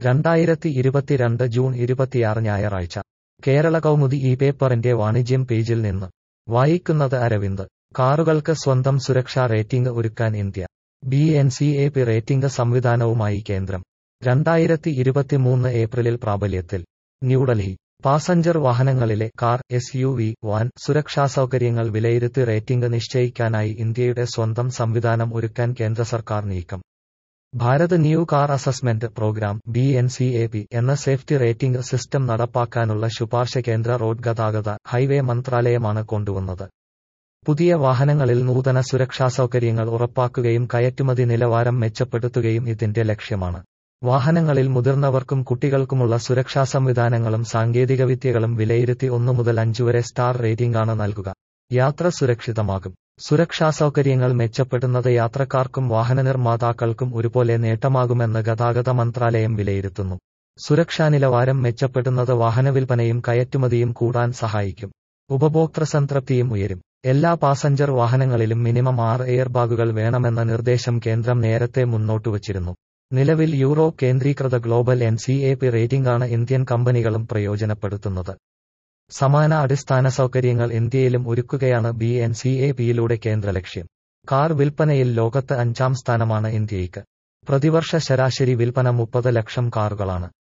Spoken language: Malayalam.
രണ്ടായിരത്തി ഇരുപത്തിരണ്ട് ജൂൺ ഇരുപത്തിയാറ് ഞായറാഴ്ച കേരള കൗമുദി ഈ പേപ്പറിന്റെ വാണിജ്യം പേജിൽ നിന്ന് വായിക്കുന്നത് അരവിന്ദ് കാറുകൾക്ക് സ്വന്തം സുരക്ഷാ റേറ്റിംഗ് ഒരുക്കാൻ India B N C A P rating സംവിധാനവുമായി കേന്ദ്രം രണ്ടായിരത്തി ഇരുപത്തിമൂന്ന് ഏപ്രിലിൽ പ്രാബല്യത്തിൽ ന്യൂഡൽഹി പാസഞ്ചർ വാഹനങ്ങളിലെ car S U V van സുരക്ഷാ സൗകര്യങ്ങൾ വിലയിരുത്തി റേറ്റിംഗ് നിശ്ചയിക്കാനായി ഇന്ത്യയുടെ സ്വന്തം സംവിധാനം ഒരുക്കാൻ കേന്ദ്ര സർക്കാർ നീക്കം Bharat new car assessment programme B N C A P എന്ന സേഫ്റ്റി റേറ്റിംഗ് സിസ്റ്റം നടപ്പാക്കാനുള്ള ശുപാർശ കേന്ദ്ര റോഡ് ഗതാഗത ഹൈവേ മന്ത്രാലയമാണ് കൊണ്ടുവന്നത് പുതിയ വാഹനങ്ങളിൽ നൂതന സുരക്ഷാ സൗകര്യങ്ങൾ ഉറപ്പാക്കുകയും കയറ്റുമതി നിലവാരം മെച്ചപ്പെടുത്തുകയും ഇതിന്റെ ലക്ഷ്യമാണ് വാഹനങ്ങളിൽ മുതിർന്നവർക്കും കുട്ടികൾക്കുമുള്ള സുരക്ഷാ സംവിധാനങ്ങളും സാങ്കേതികവിദ്യകളും വിലയിരുത്തി ഒന്നു മുതൽ അഞ്ചു വരെ സ്റ്റാർ റേറ്റിംഗാണ് നൽകുക യാത്ര സുരക്ഷിതമാകും സുരക്ഷാ സൗകര്യങ്ങൾ മെച്ചപ്പെടുന്നത് യാത്രക്കാർക്കും വാഹന നിർമ്മാതാക്കൾക്കും ഒരുപോലെ നേട്ടമാകുമെന്ന് ഗതാഗത മന്ത്രാലയം വിലയിരുത്തുന്നു സുരക്ഷാ നിലവാരം മെച്ചപ്പെടുന്നത് വാഹന വിൽപ്പനയും കയറ്റുമതിയും കൂടാൻ സഹായിക്കും ഉപഭോക്തൃ സംതൃപ്തിയും ഉയരും എല്ലാ പാസഞ്ചർ വാഹനങ്ങളിലും മിനിമം ആറ് എയർ ബാഗുകൾ വേണമെന്ന നിർദ്ദേശം കേന്ദ്രം നേരത്തെ മുന്നോട്ടുവച്ചിരുന്നു നിലവിൽ യൂറോ കേന്ദ്രീകൃത global N C A P റേറ്റിംഗാണ് ഇന്ത്യൻ കമ്പനികളും പ്രയോജനപ്പെടുത്തുന്നത് സമാന അടിസ്ഥാന സൗകര്യങ്ങൾ ഇന്ത്യയിലും ഒരുക്കുകയാണ് ബി എൻ സി എ പിയിലൂടെ കേന്ദ്ര ലക്ഷ്യം കാർ വിൽപ്പനയിൽ ലോകത്ത് അഞ്ചാം സ്ഥാനമാണ് ഇന്ത്യയ്ക്ക് പ്രതിവർഷ ശരാശരി വിൽപ്പന മുപ്പത് ലക്ഷം കാറുകളാണ്